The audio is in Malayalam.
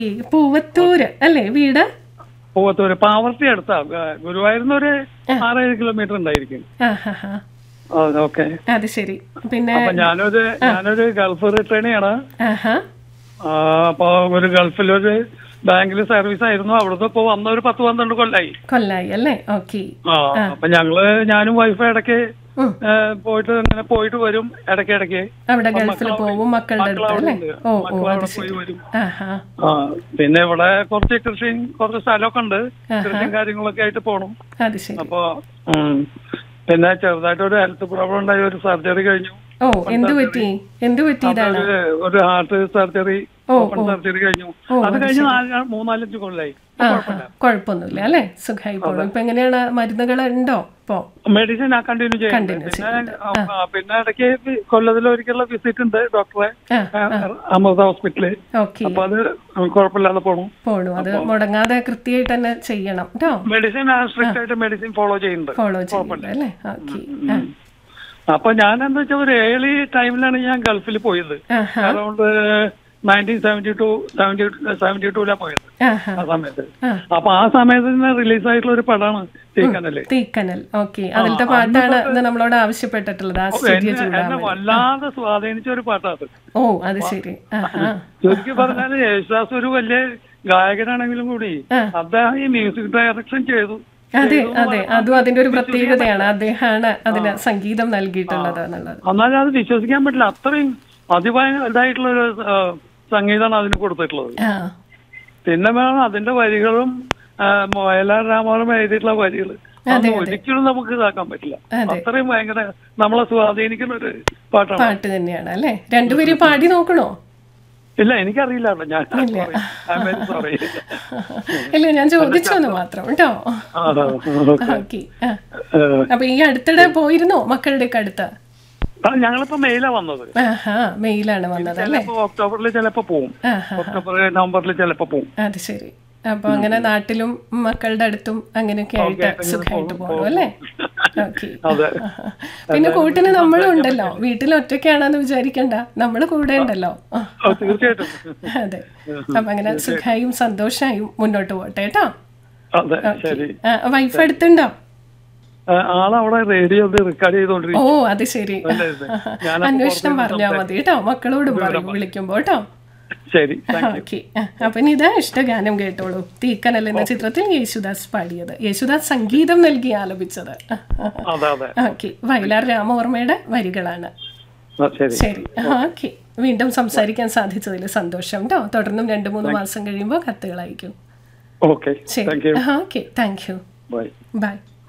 ഈ പൂവത്തൂര് അല്ലേ വീട് പൂവത്തൂര് പാവർത്തി അടുത്താ ഗ- ഗുരുവായൂരിന്ന് ഒരു ആറേഴ് കിലോമീറ്റർ ഉണ്ടായിരിക്കും ആ ഹാ ഹാ ഓക്കെ അത് ശരി പിന്നെ അപ്പൊ ഞാനൊരു ഞാനൊരു ഗൾഫ് റിട്ടേണിയാണ് ആഹാ അപ്പൊ ഒരു ഗൾഫിലൊരു ബാങ്കിൽ സർവീസ് ആയിരുന്നു അവിടുന്ന് ഇപ്പൊ വന്ന ഒരു പത്ത് പന്ത്രണ്ട് കൊല്ലായി കൊല്ലായി അല്ലേ ഓക്കെ ആ അപ്പൊ ഞങ്ങള് ഞാനും വൈഫ് ഇടയ്ക്ക് ഉം. ഏ, പോയിട്ട് ഇങ്ങനെ പോയിട്ട് വരും ഇടയ്ക്ക് ഇടയ്ക്ക് അവിടെ ഗൾഫിൽ പോവും മക്കളുടെ അടുത്ത് അല്ലേ ഓ ഓ മക്കൾ അത് അവിടെ ശരി പോയി വരും ആഹാ ആ പിന്നെ ഇവിടെ കുറച്ച് കൃഷിയും കുറച്ച് സ്ഥലമൊക്കെ ഉണ്ട് കൃഷിയും കാര്യങ്ങളൊക്കെ ആയിട്ട് പോണം അത് ശരി അപ്പൊ ഉം. പിന്നെ ചെറുതായിട്ട് ഒരു ഹെൽത്ത് പ്രോബ്ലം ഉണ്ടായി ഒരു സർജറി കഴിഞ്ഞു ഓ എന്തു പറ്റി എന്തു പറ്റി ഇതാണ് ഒരു ഒരു ഹാർട്ട് സർജറി ഓ, ഓപ്പൺ സർജറി കഴിഞ്ഞു ഓ, അത് കഴിഞ്ഞ് നാല് മൂന്നാലഞ്ച് കൊല്ലായി ആ കുഴപ്പമൊന്നുമില്ല അല്ലേ സുഖമായി പോണു ഇപ്പൊ എങ്ങനെയാണ് മരുന്നുകൾ ഉണ്ടോ ഇപ്പോ മെഡിസിൻ ആ കണ്ടിന്യൂ ചെയ്യും Continue പിന്നെ ആ, പിന്നെ ഇടയ്ക്ക് കൊല്ലത്തിൽ ഒരിക്കലുള്ള വിസിറ്റ് ഉണ്ട് ഡോക്ടറെ ആ ആ, അമൃത ഹോസ്പിറ്റലിൽ ഓക്കെ അപ്പൊ അത് കുഴപ്പമില്ലാതെ പോണു പോണു അത് മുടങ്ങാതെ കൃത്യമായിട്ട് തന്നെ ചെയ്യണം കേട്ടോ മെഡിസിൻ സ്ട്രിക്റ്റ് ആയിട്ട് മെഡിസിൻ ഫോളോ ചെയ്യുന്നുണ്ട് ഫോളോ ചെയ്യില്ല അല്ലേ ഓക്കെ അപ്പൊ ഞാൻ എന്താ വെച്ചാൽ ഒരു ഏർലി ടൈമിലാണ് ഞാൻ ഗൾഫിൽ പോയത് ആഹാ around nineteen seventy two seventy seventy ടൂലാ പോയത് ആഹാ ആ സമയത്ത് ആ. അപ്പൊ ആ സമയത്ത് തന്നെ റിലീസ് ആയിട്ടുള്ള ഒരു പടമാണ് തീക്കനല് തീക്കനൽ ഓക്കെ അതിലത്തെ പാട്ടാണ് ഇന്ന് നമ്മളോട് ആവശ്യപ്പെട്ടിട്ടുള്ളത് ആ ചെറിയ എന്നെ എന്നെ വല്ലാതെ സ്വാധീനിച്ച ഒരു പാട്ടാണ് ഓ അത് ശരി ആഹാ ചുരുക്കി പറഞ്ഞാല് യേശുദാസ് ഒരു വലിയ ഗായകനാണെങ്കിലും കൂടി ആ. അദ്ദേഹം ഈ മ്യൂസിക് ഡയറക്ഷൻ ചെയ്തു അതെ അതെ അതും അതിന്റെ ഒരു പ്രത്യേകതയാണ് അദ്ദേഹമാണ് അതിന് സംഗീതം നൽകിയിട്ടുള്ളത് എന്നുള്ളത് എന്നാലും അത് വിശ്വസിക്കാൻ പറ്റില്ല അത്രയും അതിഭയ ഇതായിട്ടുള്ള ഒരു ആ, സംഗീതമാണ് അതിന് കൊടുത്തിട്ടുള്ളത് ആ പിന്നെ വേണം അതിന്റെ വരികളും ആ, വയലാർ രാമോഹനം എഴുതിയിട്ടുള്ള വരികൾ അതൊന്നും ഒരിക്കലും നമുക്ക് ഇതാക്കാൻ പറ്റില്ല അതെ. അത്രയും ഭയങ്കര നമ്മളെ സ്വാധീനിക്കുന്ന ഒരു പാട്ടാണ് പാട്ട് തന്നെയാണ് അല്ലേ രണ്ടുപേരും പാടി നോക്കണോ ഇല്ല എനിക്കറിയില്ല കേട്ടോ ഞാൻ സോറി ഇല്ല ഞാൻ ചോദിച്ചോന്ന് മാത്രം കേട്ടോ ഓക്കെ അപ്പൊ ഈ അടുത്തിടെ പോയിരുന്നോ മക്കളുടെ ഒക്കെ അടുത്ത് ഞങ്ങളിപ്പോ മെയിലാ വന്നത് ആഹാ മെയിലാണ് വന്നത് അല്ലേ ചിലപ്പോ ഒക്ടോബറിൽ ചിലപ്പോ പോവും ആഹാ ഒക്ടോബർ നവംബറിൽ ചിലപ്പോ പോവും അത് ശരി അപ്പൊ അങ്ങനെ നാട്ടിലും മക്കളുടെ അടുത്തും അങ്ങനെയൊക്കെ ആയിട്ട് സുഖമായിട്ട് പോകണം അല്ലേ ഓക്കെ അതെ പിന്നെ കൂട്ടിന് നമ്മളും ഉണ്ടല്ലോ വീട്ടിൽ ഒറ്റയ്ക്കാണെന്ന് വിചാരിക്കണ്ട നമ്മള് കൂടെ ഉണ്ടല്ലോ ആ, ഓ, തീർച്ചയായിട്ടും അതെ അപ്പൊ അങ്ങനെ സുഖായും സന്തോഷായും മുന്നോട്ട് പോട്ടെ കേട്ടോ അതെ ശരി വൈഫ് അടുത്തുണ്ടോ ആ, ആളവിടെ റേഡിയോ റെക്കോർഡ് ഓ ചെയ്തോണ്ടിരിക്കും അത് ശരി അല്ലേ, ഇത്? ഞാനപ്പോ അന്വേഷണം പറഞ്ഞാ മതി കേട്ടോ മക്കളോടും പറയും വിളിക്കുമ്പോ കേട്ടോ ശരി ഓക്കെ അപ്പൊ ഇനി ഇതാ ഇഷ്ടഗാനം കേട്ടോളൂ തീക്കനൽ എന്ന ചിത്രത്തിൽ യേശുദാസ് പാടിയത് യേശുദാസ് സംഗീതം നൽകി ആലപിച്ചത് അതെ അതെ ഓക്കെ വയലാർ രാമവർമ്മയുടെ വരികളാണ് ആ, ശരി ശരി ഓക്കെ വീണ്ടും സംസാരിക്കാൻ സാധിച്ചതിൽ സന്തോഷം കേട്ടോ തുടർന്നും രണ്ടു മൂന്ന് മാസം കഴിയുമ്പോൾ കത്തുകൾ അയക്കും ഓക്കെ ശരി thank you okay thank you bye by